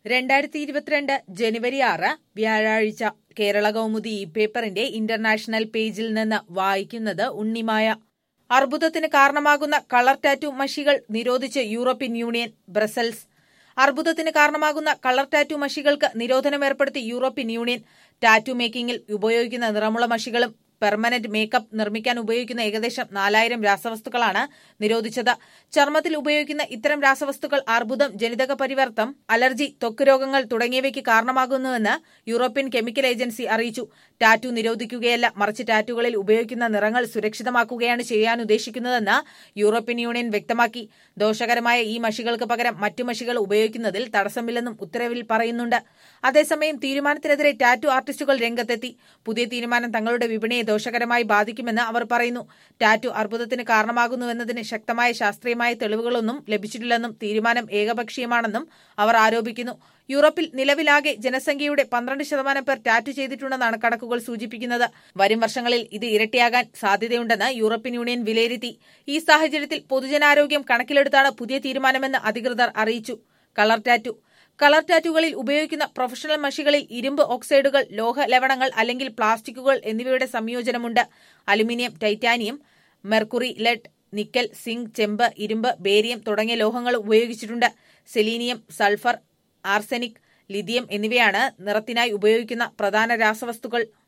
രണ്ടായിരത്തി ഇരുപത്തിരണ്ട് ജനുവരി ആറ് വ്യാഴാഴ്ച കേരള കൗമുദി ഈ പേപ്പറിന്റെ ഇന്റർനാഷണൽ പേജിൽ നിന്ന് വായിക്കുന്നത് ഉണ്ണിമായ അർബുദത്തിന് കാരണമാകുന്ന കളർ ടാറ്റു മഷികൾ നിരോധിച്ച് യൂറോപ്യൻ യൂണിയൻ ബ്രസൽസ് അർബുദത്തിന് കാരണമാകുന്ന കളർ ടാറ്റു മഷികൾക്ക് നിരോധനം ഏർപ്പെടുത്തി യൂറോപ്യൻ യൂണിയൻ ടാറ്റു മേക്കിംഗിൽ ഉപയോഗിക്കുന്ന നിറമുള്ള മഷികളും പെർമനന്റ് മേക്കപ്പ് നിർമ്മിക്കാൻ ഉപയോഗിക്കുന്ന ഏകദേശം നാലായിരം രാസവസ്തുക്കളാണ് നിരോധിച്ചത് ചർമ്മത്തിൽ ഉപയോഗിക്കുന്ന ഇത്തരം രാസവസ്തുക്കൾ അർബുദം ജനിതക പരിവർത്തം അലർജി ത്വക്ക് രോഗങ്ങൾ തുടങ്ങിയവയ്ക്ക് കാരണമാകുന്നുവെന്ന് യൂറോപ്യൻ കെമിക്കൽ ഏജൻസി അറിയിച്ചു ടാറ്റു നിരോധിക്കുകയല്ല മറിച്ച് ടാറ്റുകളിൽ ഉപയോഗിക്കുന്ന നിറങ്ങൾ സുരക്ഷിതമാക്കുകയാണ് ചെയ്യാൻ ഉദ്ദേശിക്കുന്നതെന്ന് യൂറോപ്യൻ യൂണിയൻ വ്യക്തമാക്കി ദോഷകരമായ ഈ മഷികൾക്ക് പകരം മറ്റു മഷികൾ ഉപയോഗിക്കുന്നതിൽ തടസ്സമില്ലെന്നും ഉത്തരവിൽ പറയുന്നുണ്ട് അതേസമയം തീരുമാനത്തിനെതിരെ ടാറ്റു ആർട്ടിസ്റ്റുകൾ രംഗത്തെത്തി പുതിയ തീരുമാനം തങ്ങളുടെ വിപണിയെ ദോഷകരമായി ബാധിക്കുമെന്ന് അവർ പറയുന്നു ടാറ്റു അർബുദത്തിന് കാരണമാകുന്നുവെന്നതിന് ശക്തമായ ശാസ്ത്രീയമായ തെളിവുകളൊന്നും ലഭിച്ചിട്ടില്ലെന്നും തീരുമാനം ഏകപക്ഷീയമാണെന്നും അവർ ആരോപിക്കുന്നു യൂറോപ്പിൽ നിലവിലാകെ ജനസംഖ്യയുടെ പന്ത്രണ്ട് ശതമാനം പേർ ടാറ്റു ചെയ്തിട്ടുണ്ടെന്നാണ് കണക്കുകൾ സൂചിപ്പിക്കുന്നത് വരും വർഷങ്ങളിൽ ഇത് ഇരട്ടിയാകാൻ സാധ്യതയുണ്ടെന്ന് യൂറോപ്യൻ യൂണിയൻ വിലയിരുത്തി ഈ സാഹചര്യത്തിൽ പൊതുജനാരോഗ്യം കണക്കിലെടുത്താണ് പുതിയ തീരുമാനമെന്ന് അധികൃതർ അറിയിച്ചു കളർ ടാറ്റു കളർ ടാറ്റുകളിൽ ഉപയോഗിക്കുന്ന പ്രൊഫഷണൽ മഷികളിൽ ഇരുമ്പ് ഓക്സൈഡുകൾ ലോഹ ലവണങ്ങൾ അല്ലെങ്കിൽ പ്ലാസ്റ്റിക്കുകൾ എന്നിവയുടെ സംയോജനമുണ്ട് aluminium titanium mercury lead nickel zinc ചെമ്പ് ഇരുമ്പ് ബേരിയം തുടങ്ങിയ ലോഹങ്ങൾ ഉപയോഗിച്ചിട്ടുണ്ട് സെലീനിയം സൾഫർ ആർസെനിക് ലിഥിയം എന്നിവയാണ് നിറത്തിനായി ഉപയോഗിക്കുന്ന പ്രധാന രാസവസ്തുക്കൾ